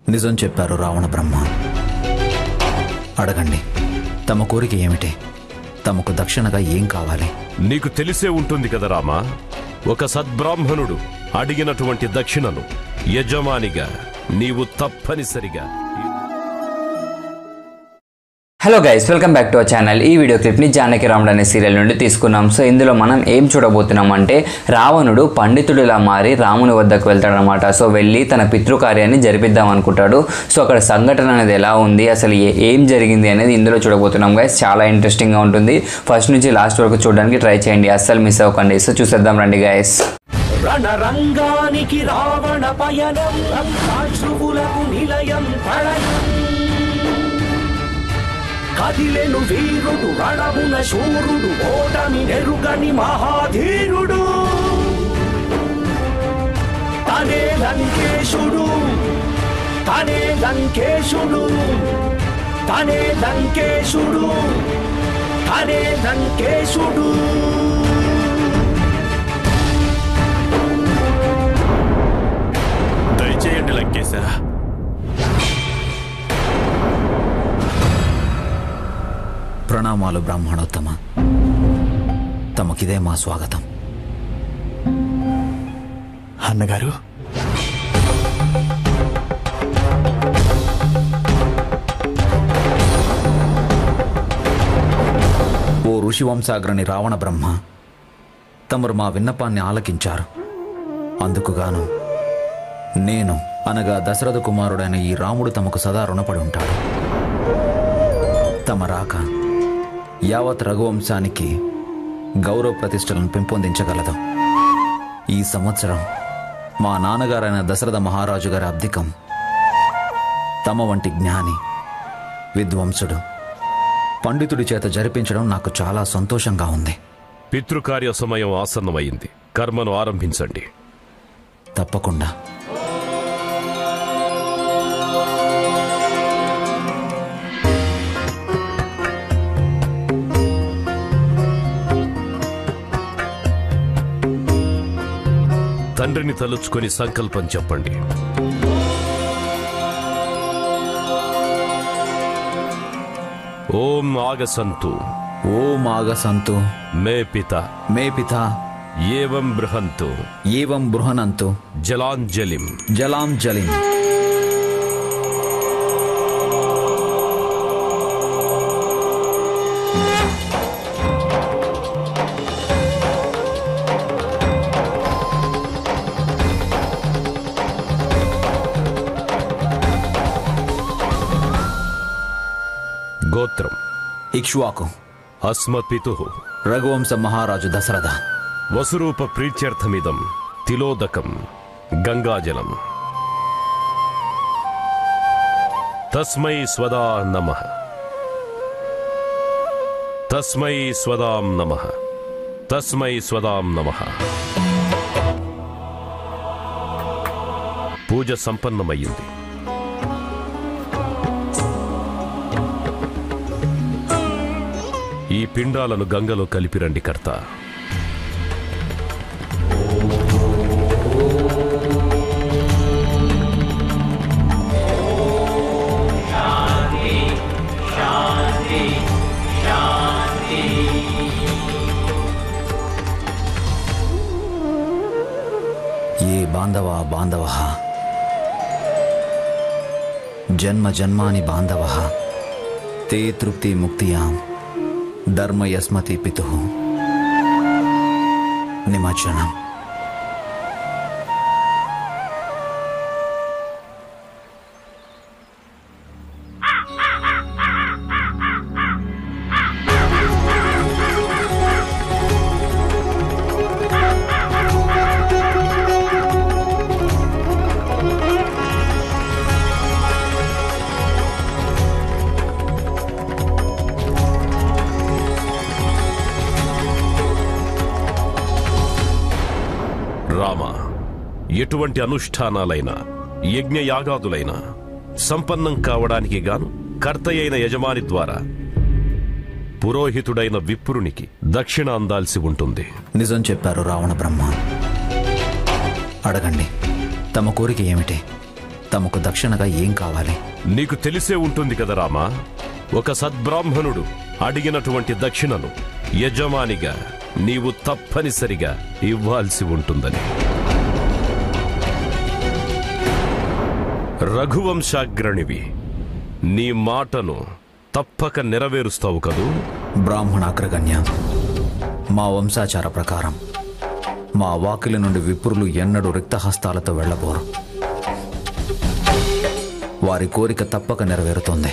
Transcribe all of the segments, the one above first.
నిజం చెప్పారు రావణ బ్రహ్మ అడగండి తమ కోరిక ఏమిటి తమకు దక్షిణగా ఏం కావాలి నీకు తెలిసే ఉంటుంది కదా రామా ఒక సద్బ్రాహ్మణుడు అడిగినటువంటి దక్షిణను యజమానిగా నీవు తప్పనిసరిగా hello guys welcome back to our channel ఈ వీడియో క్లిప్ని జానకి రాముడు అనే సీరియల్ నుండి తీసుకున్నాం సో ఇందులో మనం ఏం చూడబోతున్నాం అంటే రావణుడు పండితుడిలా మారి రాముని వద్దకు వెళ్తాడనమాట సో వెళ్ళి తన పితృకార్యాన్ని జరిపిద్దాం అనుకుంటాడు సో అక్కడ సంఘటన అనేది ఎలా ఉంది అసలు ఏ- ఏం జరిగింది అనేది ఇందులో చూడబోతున్నాం గైస్ చాలా ఇంట్రెస్టింగ్గా ఉంటుంది ఫస్ట్ నుంచి లాస్ట్ వరకు చూడడానికి ట్రై చేయండి అస్సలు మిస్ అవ్వకండి సో చూసేద్దాం రండి గైస్ రణరంగానికి రావణ పయనం రక్తాశ్రువులకు నిలయం ప్రళయం కదిలెను వీరుడు రణమున శూరుడు ఓటమి నెరుగని మహాధీరుడు తనే లంకేశుడు తనే లంకేశుడు తనే లంకేశుడు తనే లంకేశుడు దయచేయండి లంకేశ ప్రణామాలు బ్రాహ్మణోత్తమ తమకిదే మా స్వాగతం అన్నగారు ఓ ఋషివంశాగ్రణి రావణ బ్రహ్మ తమరు మా విన్నపాన్ని ఆలకించారు అందుకుగాను నేను అనగా దశరథ కుమారుడైన ఈ రాముడు తమకు సదా రుణపడి ఉంటాడు తమ రాక యావత్ రఘువంశానికి గౌరవ ప్రతిష్టలను పెంపొందించగలదు ఈ సంవత్సరం మా నాన్నగారైన దశరథ మహారాజు గారి అబ్దికం తమ వంటి జ్ఞాని విద్వాంసుడు పండితుడి చేత జరిపించడం నాకు చాలా సంతోషంగా ఉంది పితృకార్య సమయం ఆసన్నమైంది కర్మను ఆరంభించండి తప్పకుండా తండ్రిని తలుచుకొని సంకల్పం చెప్పండి ఓం ఆగసంతు ఓ మాగసంతు మే పిత మే పితా ఏవం బృహంతు ఏవం బృహనంతు జలాంజలిం జలాం జలిం గోత్రం ఇక్ష్వాకు అస్మత్పితు రఘువంశ మహారాజు దశరథ వసురూప ప్రీత్యర్థమిదం తిలోదకం గంగాజలం తస్మై స్వదా నమ తస్మై స్వదాం నమ తస్మై స్వదాం నమ పూజ సంపన్నమయ్యింది ఈ పిండాలను గంగలో కలిపిరండి కర్త ఏ బాంధవ బాంధవ జన్మ జన్మాని బాంధవ తే తృప్తి ముక్తియాం ధర్మ యస్మతి పితు నిమజ్జనం రామ ఎటువంటి అనుష్ఠానాలైనా యజ్ఞయాగాదులైనా సంపన్నం కావడానికి గాను కర్తయైన యజమాని ద్వారా పురోహితుడైన విప్రునికి దక్షిణ అందాల్సి ఉంటుంది నిజం చెప్పారు రావణ బ్రహ్మ అడగండి తమ కోరిక ఏమిటి తమకు దక్షిణగా ఏం కావాలి నీకు తెలిసే ఉంటుంది కదా రామా ఒక సద్బ్రాహ్మణుడు అడిగినటువంటి దక్షిణను యజమానిగా నీవు తప్పనిసరిగా ఇవ్వాల్సి ఉంటుందని రఘువంశాగ్రణివి నీ మాటను తప్పక నెరవేరుస్తావు కదూ బ్రాహ్మణ అగ్రగణ్య మా వంశాచార ప్రకారం మా వాకిలి నుండి విప్రులు ఎన్నడూ రిక్తహస్తాలతో వెళ్ళబోరు వారి కోరిక తప్పక నెరవేరుతుంది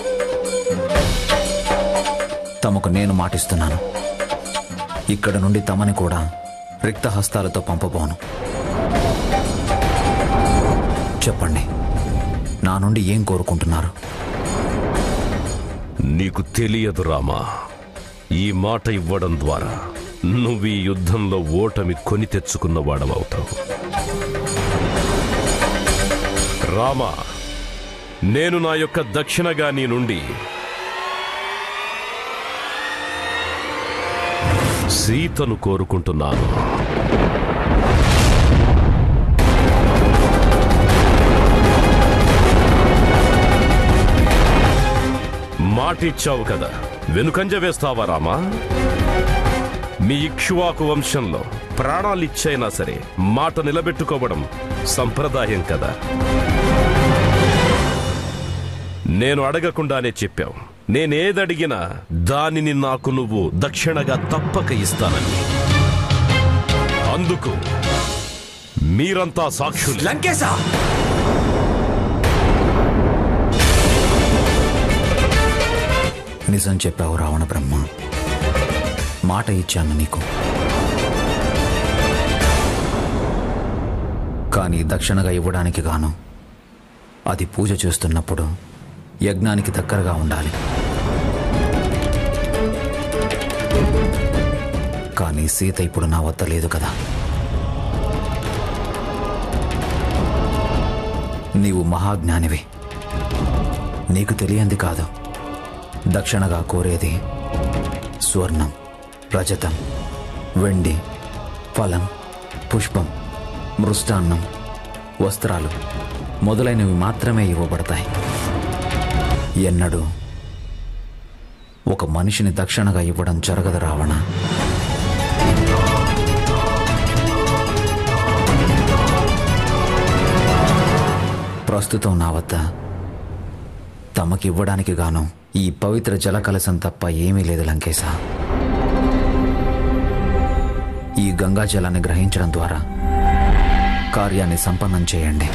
తమకు నేను మాటిస్తున్నాను ఇక్కడ నుండి తమని కూడా రిక్తహస్తాలతో పంపబోను చెప్పండి నా నుండి ఏం కోరుకుంటున్నారు నీకు తెలియదు రామా ఈ మాట ఇవ్వడం ద్వారా నువ్వు ఈ యుద్ధంలో ఓటమి కొని తెచ్చుకున్న వాడవవుతావు రామా నేను నా యొక్క దక్షిణగా నీ నుండి సీతను కోరుకుంటున్నాను మాటిచ్చావు కదా వెనుకంజ వేస్తావా రామా మీ ఇక్ష్వాకు వంశంలో ప్రాణాలిచ్చైనా సరే మాట నిలబెట్టుకోవడం సంప్రదాయం కదా నేను అడగకుండానే చెప్పావు నేనేదడిగినా దానిని నాకు నువ్వు దక్షిణగా తప్పక ఇస్తానని అందుకు మీరంతా సాక్షులు లంకేశా నిజం చెప్పావు రావణ బ్రహ్మ మాట ఇచ్చాను నీకు కానీ దక్షిణగా ఇవ్వడానికి గాను అది పూజ చేస్తున్నప్పుడు యజ్ఞానికి దగ్గరగా ఉండాలి కానీ సీత ఇప్పుడు నా వద్ద లేదు కదా నీవు మహాజ్ఞానివి నీకు తెలియంది కాదు దక్షిణగా కోరేది స్వర్ణం రజతం వెండి ఫలం పుష్పం మృష్టాన్నం వస్త్రాలు మొదలైనవి మాత్రమే ఇవ్వబడతాయి ఎన్నడూ ఒక మనిషిని దక్షిణగా ఇవ్వడం జరగదు రావణ ప్రస్తుతం నా వద్ద తమకివ్వడానికి గాను ఈ పవిత్ర జల కలశం తప్ప ఏమీ లేదు లంకేశ ఈ గంగా జలాన్ని గ్రహించడం ద్వారా కార్యాన్ని సంపన్నం చేయండి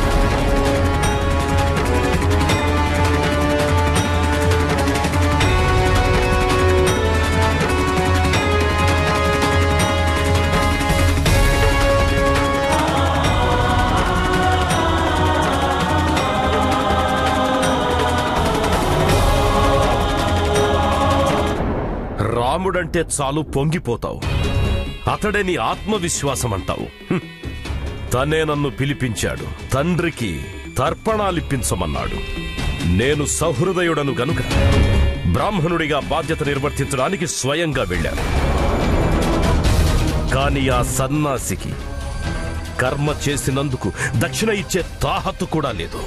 రాముడంటే చాలు పొంగిపోతావు అతడే నీ ఆత్మవిశ్వాసం అంటావు హ్మ్. తనే నన్ను పిలిపించాడు తండ్రికి తర్పణాలిప్పించమన్నాడు నేను సహృదయుడను గనుక బ్రాహ్మణుడిగా బాధ్యత నిర్వర్తించడానికి స్వయంగా వెళ్ళాను కాని ఆ సన్నాసికి కర్మ చేసినందుకు దక్షిణ ఇచ్చే తాహత్తు కూడా లేదు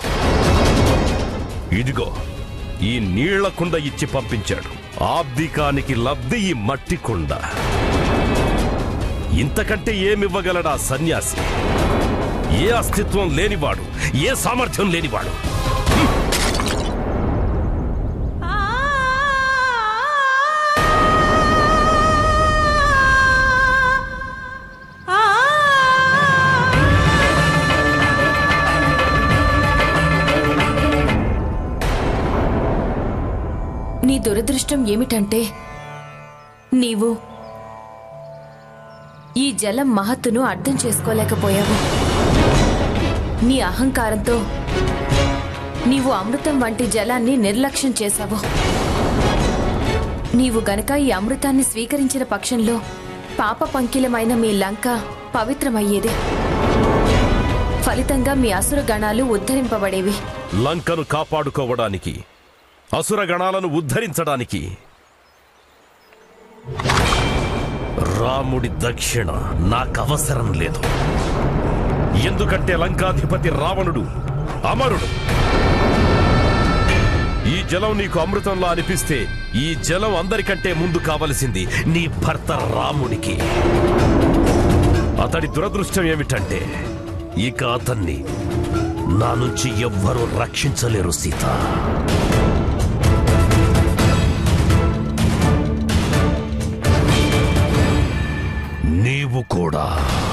ఇదిగో ఈ నీళ్ల కుండ ఇచ్చి పంపించాడు ఆబ్దికానికి లబ్ధి ఈ మట్టి కుండ ఇంతకంటే ఏమివ్వగలడా సన్యాసి ఏ అస్తిత్వం లేనివాడు ఏ సామర్థ్యం లేనివాడు నీ దురదృష్టం ఏమిటంటే నీవు ఈ జలం మహత్తును అర్థం చేసుకోలేకపోయావు నీ అహంకారంతో నీవు అమృతం వంటి జలాన్ని నిర్లక్ష్యం చేశావు నీవు గనక ఈ అమృతాన్ని స్వీకరించిన పక్షంలో పాప పంకిలమైన మీ లంక పవిత్రమయ్యేది ఫలితంగా మీ అసుర గణాలు ఉద్ధరింపబడేవి లంకను కాపాడుకోవడానికి అసురగణాలను ఉద్ధరించడానికి రాముడి దక్షిణ నాకవసరం లేదు ఎందుకంటే లంకాధిపతి రావణుడు అమరుడు ఈ జలం నీకు అమృతంలా అనిపిస్తే ఈ జలం అందరికంటే ముందు కావలసింది నీ భర్త రామునికి అతడి దురదృష్టం ఏమిటంటే ఇక అతన్ని నా నుంచి ఎవ్వరూ రక్షించలేరు సీత నీవు కూడా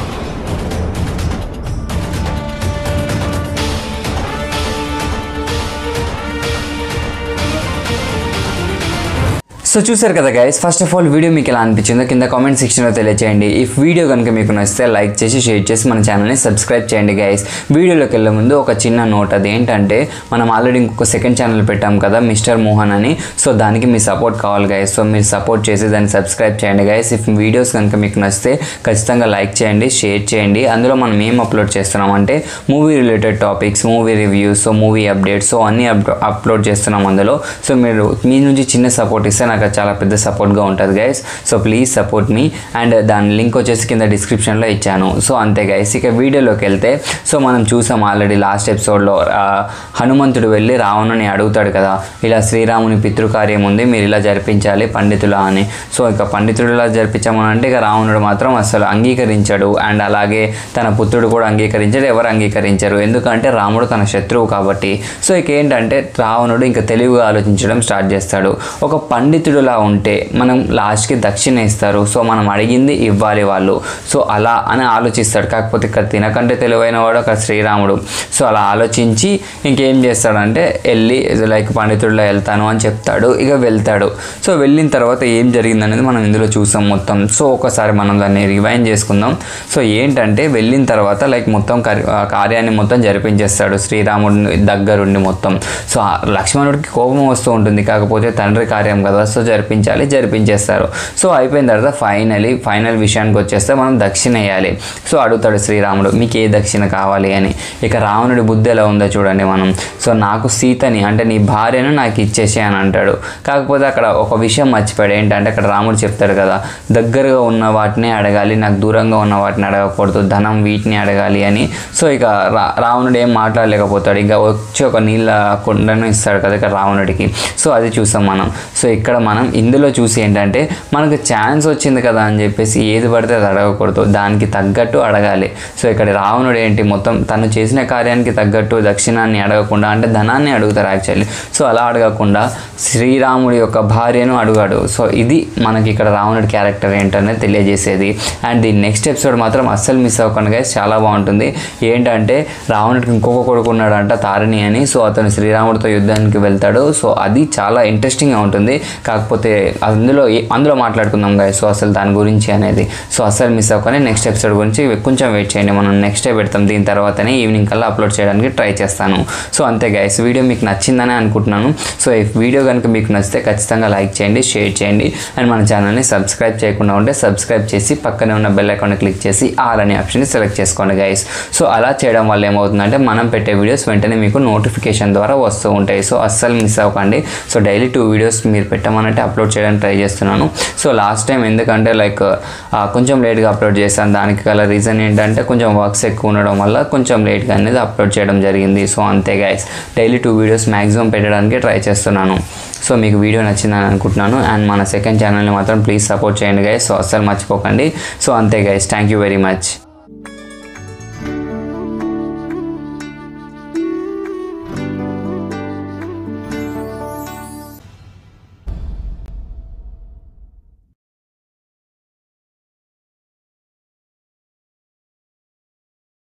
సో చూసారు కదా guys first of all video మీకు ఎలా అనిపించిందో కింద కామెంట్ సెక్షన్లో తెలియజేయండి ఈ వీడియో కనుక మీకు నచ్చితే లైక్ చేసి షేర్ చేసి మన ఛానల్ని సబ్స్క్రైబ్ చేయండి గైస్ వీడియోలోకి వెళ్ళే ముందు ఒక చిన్న నోట్ అది ఏంటంటే మనం ఆల్రెడీ ఇంకొక సెకండ్ ఛానల్ పెట్టాం కదా మిస్టర్ మోహన్ అని సో దానికి మీ సపోర్ట్ కావాలి గైస్ సో మీరు సపోర్ట్ చేసి దాన్ని సబ్స్క్రైబ్ చేయండి గైస్ ఇఫ్ వీడియోస్ కనుక మీకు నచ్చితే ఖచ్చితంగా లైక్ చేయండి షేర్ చేయండి అందులో మనం ఏం అప్లోడ్ చేస్తున్నాం అంటే movie related topics movie reviews so movie updates so అన్నీ అప్లోడ్ చేస్తున్నాం అందులో సో మీరు మీ నుంచి చిన్న సపోర్ట్ ఇస్తే నాకు అది చాలా పెద్ద సపోర్ట్గా ఉంటుంది గైస్ సో ప్లీజ్ సపోర్ట్ మీ అండ్ దాని లింక్ వచ్చేసి కింద డిస్క్రిప్షన్లో ఇచ్చాను సో అంతే గైస్ ఇక వీడియోలోకి వెళ్తే సో మనం చూసాం ఆల్రెడీ లాస్ట్ ఎపిసోడ్లో హనుమంతుడు వెళ్ళి రావణుని అడుగుతాడు కదా ఇలా శ్రీరాముని పితృకార్యం ఉంది మీరు ఇలా జరిపించాలి పండితులా అని సో ఇక పండితుడిలా జరిపించామని అంటే ఇక రావణుడు మాత్రం అసలు అంగీకరించాడు అండ్ అలాగే తన పుత్రుడు కూడా అంగీకరించాడు ఎవరు అంగీకరించారు ఎందుకంటే రాముడు తన శత్రువు కాబట్టి సో ఇక ఏంటంటే రావణుడు ఇంకా తెలివిగా ఆలోచించడం స్టార్ట్ చేస్తాడు ఒక పండితుడులా ఉంటే మనం లాస్ట్కి దక్షిణ ఇస్తారు సో మనం అడిగింది ఇవ్వాలి వాళ్ళు సో అలా అని ఆలోచిస్తాడు కాకపోతే ఇక్కడ తినకంటే తెలివైన వాడు ఒక శ్రీరాముడు సో అలా ఆలోచించి ఇంకేం చేస్తాడంటే వెళ్ళి లైక్ పండితుడిలో వెళ్తాను అని చెప్తాడు ఇక వెళ్తాడు సో వెళ్ళిన తర్వాత ఏం జరిగింది అనేది మనం ఇందులో చూసాం మొత్తం సో ఒకసారి మనం దాన్ని రివైన్ చేసుకుందాం సో ఏంటంటే వెళ్ళిన తర్వాత లైక్ మొత్తం కరి- ఆ కార్యాన్ని మొత్తం జరిపించేస్తాడు శ్రీరాముడిని దగ్గరుండి మొత్తం సో ఆ లక్ష్మణుడికి కోపం వస్తూ ఉంటుంది కాకపోతే తండ్రి కార్యం కదా సో జరిపించాలి జరిపించేస్తారు సో అయిపోయిన తర్వాత ఫైనలీ ఫైనల్ విషయానికి వచ్చేస్తే మనం దక్షిణ వేయాలి సో అడుగుతాడు శ్రీరాముడు మీకు ఏ దక్షిణ కావాలి అని ఇక రావణుడి బుద్ధి ఎలా ఉందో చూడండి మనం సో నాకు సీతని అంటే నీ భార్యను నాకు ఇచ్చేసి అని అంటాడు కాకపోతే అక్కడ ఒక విషయం మర్చిపోయాడు ఏంటంటే అక్కడ రాముడు చెప్తాడు కదా దగ్గరగా ఉన్న వాటిని అడగాలి నాకు దూరంగా ఉన్న వాటిని అడగకూడదు ధనం వీటిని అడగాలి అని సో ఇక రా రావణుడు ఏం మాట్లాడలేకపోతాడు ఇక వచ్చి ఒక నీళ్ళ కుండను ఇస్తాడు కదా ఇక రావణుడికి సో అది చూసాం మనం సో ఇక్కడ మనం ఇందులో చూసి ఏంటంటే మనకు ఛాన్స్ వచ్చింది కదా అని చెప్పేసి ఏది పడితే అది అడగకూడదు దానికి తగ్గట్టు అడగాలి సో ఇక్కడ రావణుడు ఏంటి మొత్తం తను చేసిన కార్యానికి తగ్గట్టు దక్షిణాన్ని అడగకుండా అంటే ధనాన్ని అడుగుతారు యాక్చువల్లీ సో అలా అడగకుండా శ్రీరాముడి యొక్క భార్యను అడుగాడు సో ఇది మనకి ఇక్కడ రావణుడి క్యారెక్టర్ ఏంటనేది తెలియజేసేది అండ్ ఈ నెక్స్ట్ ఎపిసోడ్ మాత్రం అస్సలు మిస్ అవ్వకుండా guys చాలా బాగుంటుంది ఏంటంటే రావణుడికి ఇంకొక కొడుకు ఉన్నాడంట తారిణి అని సో అతను శ్రీరాముడితో యుద్ధానికి వెళ్తాడు సో అది చాలా ఇంట్రెస్టింగ్గా ఉంటుంది కాకపోతే అందులో ఏ- అందులో మాట్లాడుకుందాం గాయ సో అసలు దాని గురించి అనేది సో అసలు మిస్ అవ్వకనే నెక్స్ట్ ఎపిసోడ్ గురించి కొంచెం వెయిట్ చేయండి మనం నెక్స్ట్ డే పెడతాం దీని తర్వాతనే ఈవినింగ్ కల్లా అప్లోడ్ చేయడానికి ట్రై చేస్తాను సో అంతే గైస్ వీడియో మీకు నచ్చిందని అనుకుంటున్నాను సో ఈ వీడియో కనుక మీకు నచ్చితే ఖచ్చితంగా లైక్ చేయండి షేర్ చేయండి అండ్ మన ఛానల్ని సబ్స్క్రైబ్ చేయకుండా ఉంటే సబ్స్క్రైబ్ చేసి పక్కనే ఉన్న బెల్ ఐకాన్ క్లిక్ చేసి ఆల్ అనే ఆప్షన్ని సెలెక్ట్ చేసుకోండి గైస్ సో అలా చేయడం వల్ల ఏమవుతుందంటే మనం పెట్టే వీడియోస్ వెంటనే మీకు నోటిఫికేషన్ ద్వారా వస్తూ ఉంటాయి సో అస్సలు మిస్ అవ్వకండి సో డైలీ టూ వీడియోస్ మీరు పెట్టమనంటే అప్లోడ్ చేయడానికి ట్రై చేస్తున్నాను సో లాస్ట్ టైం ఎందుకంటే లైక్ కొంచెం లేట్గా అప్లోడ్ చేశాను దానికి గల రీజన్ ఏంటంటే కొంచెం వర్క్స్ ఎక్కువ ఉండడం వల్ల కొంచెం లేట్గా అనేది అప్లోడ్ చేయడం జరిగింది సో అంతే guys daily two videos maximum పెట్టడానికి ట్రై చేస్తున్నాను సో మీకు వీడియో నచ్చిందని అనుకుంటున్నాను అండ్ మన సెకండ్ ఛానల్ని మాత్రం ప్లీజ్ సపోర్ట్ చేయండి గైస్ సో అస్సలు మర్చిపోకండి సో అంతే guys thank you very much